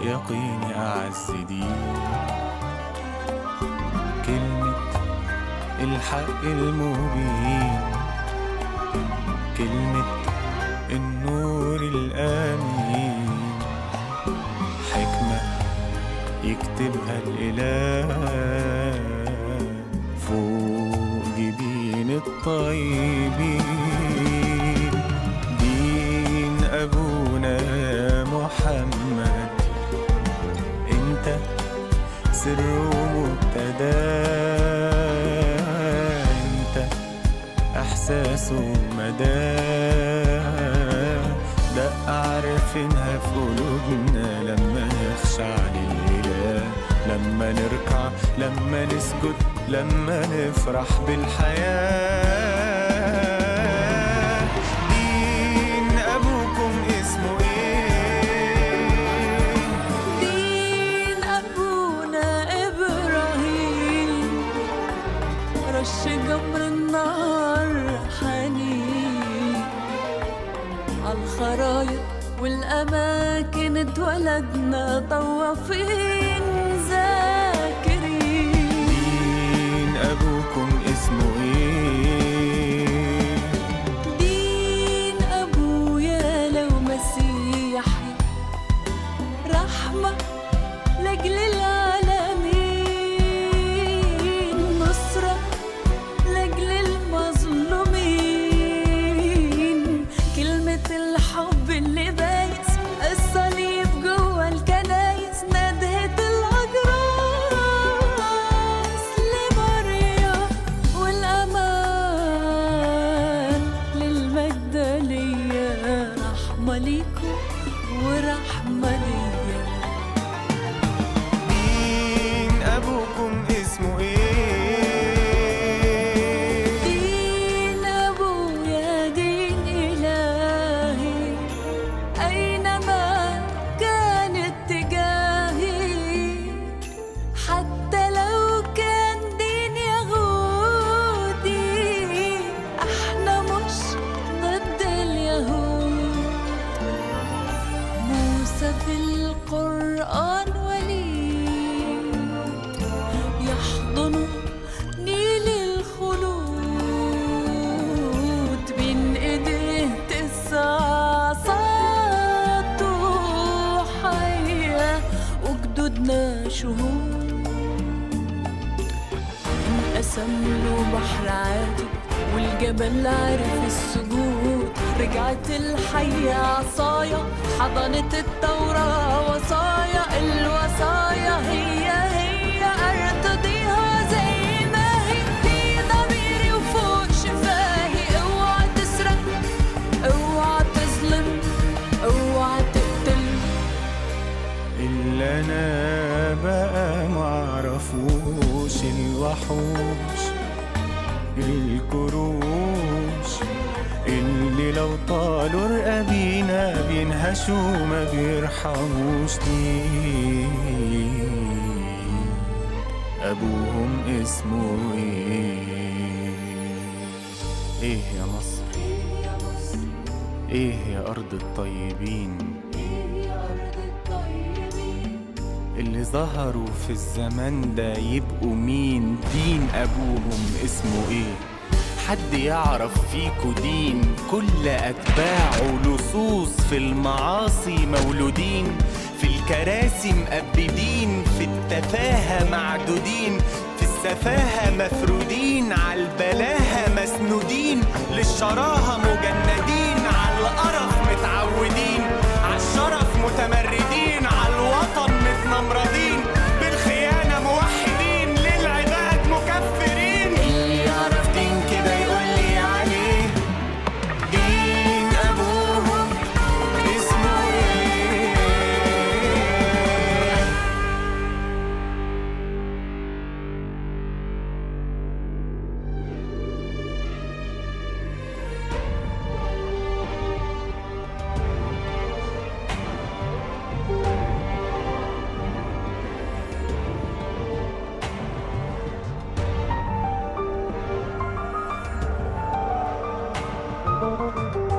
يقيني أعز دين كلمة الحق المبين كلمة النور الآمين حكمة يكتبها الإله فوق جبين الطيبين دين أبونا محمد أنت سر ومبتدا أنت إحساس ومدى دق عارفينها في قلوبنا لما نخشع للإله لما نركع لما نسجد لما نفرح بالحياة دين أبوكم اسمه إيه؟ دين أبونا إبراهيم رش جمر النار حنين عالخرايط والأماكن اتولدنا طوافين ذاكرين دين أبوكم اسمه إيه؟ دين أبويا لو مسيحي رحمة لأجل العالمين نصرة لأجل المظلومين كلمة الحب اللي بايس الصليب جوا الكنايس ندهة الأجراس لمريم والأمان للمجدلية رحمة ليكم ورحمة ليا دين أبوكم اسمه إيه؟ دين أبويا دين إلهي أينما كان اتجاهي حتى لو كان دين يهودي احنا مش ضد اليهود موسى في القرآن ولي يحضن نيل الخلود بين ايديه تسع عصات حية وجدودنا شهود انقسم له بحر عادي والجبل عرف السجود رجعت الحية عصايا حضنت التوراة وصايا الوصايا هي هي ارتضيها زي ما هي في ضميري وفوق شفاهي اوعى تسرق اوعى تظلم اوعى تقتل اللي انا بقى معرفوش الوحوش الكروش اللي لو طالوا رقابينا بينهشوا ما بيرحموش دين ابوهم اسمه ايه ايه يا مصر ايه يا ارض الطيبين اللي ظهروا في الزمان ده يبقوا مين دين أبوهم اسمه إيه حد يعرف فيكو دين كل أتباعه لصوص في المعاصي مولودين في الكراسي مقبدين في التفاهة معدودين في السفاهة مفرودين على البلاهة مسنودين للشراهة مجندين على القرف متعودين على الشرف متمردين على الوطن متنمردين بالخيانة موحدين للعباد مكفرين اللي يعرف دين كده يقول لي عليه دين أبوهم اسمه إيه Thank